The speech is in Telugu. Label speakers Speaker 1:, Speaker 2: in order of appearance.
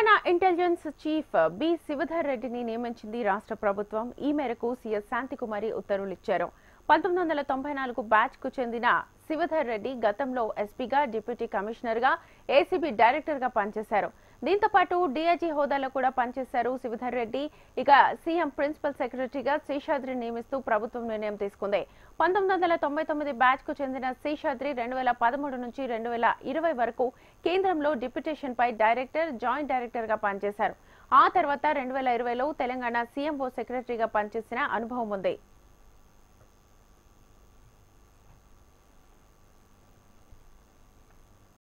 Speaker 1: Telangana intelligence chief B Shivadhar రెడ్డిని నియమించింది రాష్ట్ర ప్రభుత్వం ఈ మేరకు సీఎస్ శాంతికుమారి ఉత్తర్వులు ఇచ్చారు పంతొమ్మిది వందల తొంభై నాలుగు బ్యాచ్ కు చెందిన శివధర్ రెడ్డి గతంలో ఎస్పీగా డిప్యూటీ కమిషనర్ గా ఏసీబీ డైరెక్టర్ గా పనిచేశారు దీంతో పాటు డీఐజీ హోదాలో కూడా పనిచేశారు శివధర్ రెడ్డి ఇక సీఎం ప్రిన్సిపల్ సెక్రటరీగా శేషాద్రి నియమిస్తూ ప్రభుత్వం నిర్ణయం తీసుకుంది పంతొమ్మిది వందల తొంభై తొమ్మిది బ్యాచ్ కు చెందిన శేషాద్రి రెండు వేల పదమూడు నుంచి రెండు వేల ఇరవై వరకు కేంద్రంలో డిప్యూటేషన్ పై డైరెక్టర్ జాయింట్ డైరెక్టర్ గా పనిచేశారు ఆ తర్వాత రెండు వేల ఇరవైలో తెలంగాణ సీఎంఓ సెక్రటరీగా పనిచేసిన అనుభవం ఉంది